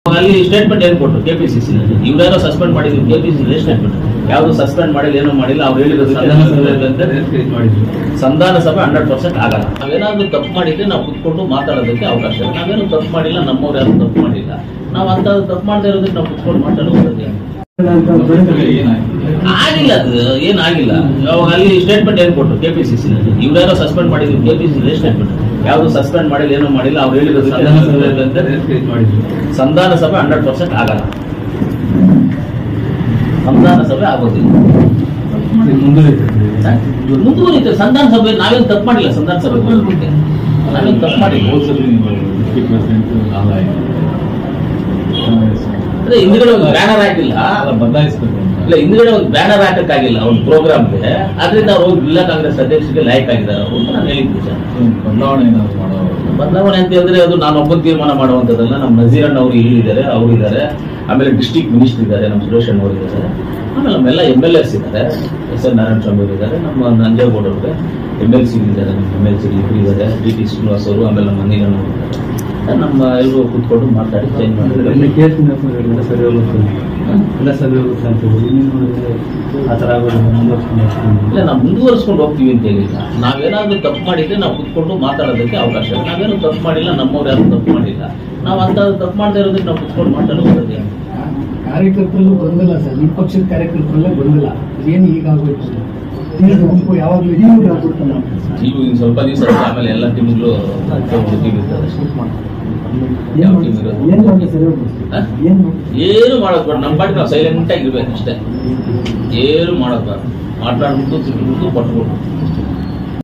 ಅಲ್ಲಿ ಸ್ಟೇಟ್ಮೆಂಟ್ ಏನು ಕೊಟ್ಟರು ಕೆಪಿಸಿಸಿ ಇವ್ರ್ಯಾರೋ ಸಸ್ಪೆಂಡ್ ಮಾಡಿದ್ವಿ ಕೆಪಿಸಿಸಿ ಸ್ಟೇಟ್ಮೆಂಟ್ ಯಾವುದು ಸಸ್ಪೆಂಡ್ ಮಾಡಿಲ್ಲ ಏನೂ ಮಾಡಿಲ್ಲ ಅವ್ರು ಹೇಳಿರೋದಕ್ಕೆ ಸಂಧಾನ ಸಭೆ ಹಂಡ್ರೆಡ್ ಪರ್ಸೆಂಟ್ ಆಗಲ್ಲ ನಾವೇನಾದ್ರೂ ತಪ್ಪು ಮಾಡಿದ್ರೆ ನಾವು ಕುತ್ಕೊಂಡು ಮಾತಾಡೋದಕ್ಕೆ ಅವಕಾಶ ಇದೆ ನಾವೇನು ತಪ್ಪು ಮಾಡಿಲ್ಲ ನಮ್ಮವ್ರು ಯಾರು ತಪ್ಪು ಮಾಡಿಲ್ಲ ನಾವು ಅಂತ ತಪ್ಪು ಮಾಡದೇ ಇರೋದಕ್ಕೆ ನಾವು ಕುತ್ಕೊಂಡು ಮಾತಾಡೋದು ಆಗಿಲ್ಲ ಅದು ಏನಾಗಿಲ್ಲ ಅವಾಗ ಅಲ್ಲಿ ಸ್ಟೇಟ್ಮೆಂಟ್ ಏನು ಕೊಟ್ಟರು ಕೆಪಿಸಿಸಿ ಇವ್ರ್ಯಾರೋ ಸಸ್ಪೆಂಡ್ ಮಾಡಿದ್ವಿ ಕೆಪಿಸಿಸಿ ಸ್ಟೇಟ್ಮೆಂಟ್ ಯಾವುದು ಸಸ್ಪೆಂಡ್ ಮಾಡಿಲ್ಲ ಏನೂ ಮಾಡಿಲ್ಲ ಅವ್ರು ಹೇಳಿರೋದಕ್ಕೆ ಸಂಧಾನ ಸಭೆ ಹಂಡ್ರೆಡ್ ಪರ್ಸೆಂಟ್ ಆಗಲ್ಲ ಸಂಧಾನ ಸಭೆ ಆಗೋದಿಲ್ಲ ಮುಂದುವರಿತೆ ಸಂಧಾನ ಸಭೆ ನಾವೇನು ತಪ್ಪು ಮಾಡಿಲ್ಲ ಸಂಧಾನ ಸಭೆ ಬಗ್ಗೆ. ನಾವೇನು ತಪ್ಪು ಮಾಡಿಲ್ಲ ಅದೇ ಹಿಂದ್ಗಡೆ ಒಂದು ಬ್ಯಾನರ್ ಹಾಕಿಲ್ಲ ಬದಲಾಯಿಸಬೇಕು ಇಲ್ಲ ಹಿಂದ್ಗಡೆ ಒಂದು ಬ್ಯಾನರ್ ಹಾಕಕ್ಕಾಗಿಲ್ಲ ಒಂದು ಪ್ರೋಗ್ರಾಮ್ಗೆ ಅದರಿಂದ ಅವ್ರು ಹೋಗಿ ಜಿಲ್ಲಾ ಕಾಂಗ್ರೆಸ್ ಅಧ್ಯಕ್ಷರಿಗೆ ಲಾಯಕ್ ಆಗಿದ್ದಾರೆ ಅವರು ಅಂತ ನಾನು ಹೇಳಿದ್ದೆ ಸರ್ ಬದಲಾವಣೆ ಏನಾದ್ರು ಮಾಡೋ ಬದಲಾವಣೆ ಅಂತ ಹೇಳಿದ್ರೆ ಅದು ನಾನು ಒಬ್ಬ ತೀರ್ಮಾನ ಮಾಡುವಂಥದ್ದಲ್ಲ ನಮ್ಮ ನಜೀರಣ್ಣ ಅವರು ಹೇಳಿದ್ದಾರೆ ಅವರು ಇದ್ದಾರೆ ಆಮೇಲೆ ಡಿಸ್ಟಿಕ್ ಮಿನಿಸ್ಟರ್ ಇದ್ದಾರೆ ನಮ್ಮ ಸುರೇಶ್ ಅಣ್ಣ ಅವರು ಇದ್ದಾರೆ ಆಮೇಲೆ ನಮ್ಮೆಲ್ಲ ಎಮ್ ಎಲ್ ಎಸ್ ಇದ್ದಾರೆ ಎಸ್ ಎನ್ ನಾರಾಯಣ ಸ್ವಾಮಿ ಅವರು ಇದ್ದಾರೆ ನಮ್ಮ ನಂಜೇಗೌಡ ಅವ್ರಿಗೆ ಎಮ್ ಎಲ್ ಸಿ ಇದ್ದಾರೆ ನಮ್ಮ ಎಮ್ ಎಲ್ ಸಿ ಇಬ್ಬರು ಇದ್ದಾರೆ ಡಿ ಟಿ ಶ್ರೀನಿವಾಸ್ ಅವರು ಆಮೇಲೆ ನಮ್ಮ ನೀರಣ್ಣ ಅವರು ಇದ್ದಾರೆ ನಮ್ಮ ಎಲ್ಲರೂ ಕೂತ್ಕೊಂಡು ಮಾತಾಡಿ ಚೇಂಜ್ ಮಾಡಿದ್ದಾರೆ ಕೇಸಿನ ಎಲ್ಲ ಸರಿ ಹೋಗುತ್ತೆ ಎಲ್ಲ ಸರಿ ಹೋಗುತ್ತೆ ಅಂತ ಹೇಳಿ ನೀವು ನೋಡಿದ್ರೆ ಆ ಥರ ಆಗೋದು ಮುಂದುವರ್ಸ್ಕೊಂಡು ಹೋಗ್ತೀನಿ. ಇಲ್ಲ ನಾವು ಮುಂದುವರಿಸ್ಕೊಂಡು ಹೋಗ್ತೀವಿ ಅಂತ ಹೇಳಿಲ್ಲ ನಾವೇನಾದ್ರೂ ತಪ್ಪು ಮಾಡಿದ್ರೆ ನಾವು ಕುತ್ಕೊಂಡು ಮಾತಾಡೋದಕ್ಕೆ ಅವಕಾಶ ಇದೆ ನಾವೇನು ತಪ್ಪು ಮಾಡಿಲ್ಲ ನಮ್ಮವ್ರು ಯಾರು ತಪ್ಪು ಮಾಡಿಲ್ಲ ನಾವು ಅಂತ ತಪ್ಪು ಮಾಡದೇ ಇರೋದಕ್ಕೆ ನಾವು ಕುತ್ಕೊಂಡು ಮಾತಾಡೋದು ಕಾರ್ಯಕರ್ತರಲ್ಲೂ ಗೊಂದಲ ಸರ್ ನಿಮ್ಮ ಪಕ್ಷದ ಕಾರ್ಯಕರ್ತರಲ್ಲೇ ಗೊಂದಲ ಏನು ಈಗ ಆಗೋಯ್ತು ತೀವ್ರ ಗುಂಪು ಯಾವಾಗಲೂ ಇದೀಗ ಆಗ್ಬಿಡ್ತಲ್ಲ ಈಗ ಇನ್ನು ಸ್ವಲ್ಪ ದಿವಸ ಆಮೇಲೆ ಎಲ್ಲ ಟೀಮ್ಗಳು ಟೀಮ್ ಇರ್ತದೆ ಯಾವ ಟೀಮ್ ಇರೋದು ಏನ್ ಮಾಡಿ ಸರಿ ಹೋಗ್ಬೋದು ಹ? ಏನ್ ಮಾಡಿ ಏನು ಮಾಡೋದು ಬೇಡ ನಮ್ಮ ಪಾಟಿಗೆ ನಾವು ಸೈಲೆಂಟ್ ಆಗಿರ್ಬೇಕು ಅಷ್ಟೇ ಏನು ಮಾಡೋದು ಬೇಡ ಮಾತಾಡ್ಬಿಟ್ಟು ತಿಳ್ಬಿಟ್ಟು ಕೊಟ್ಬಿಟ್ಟು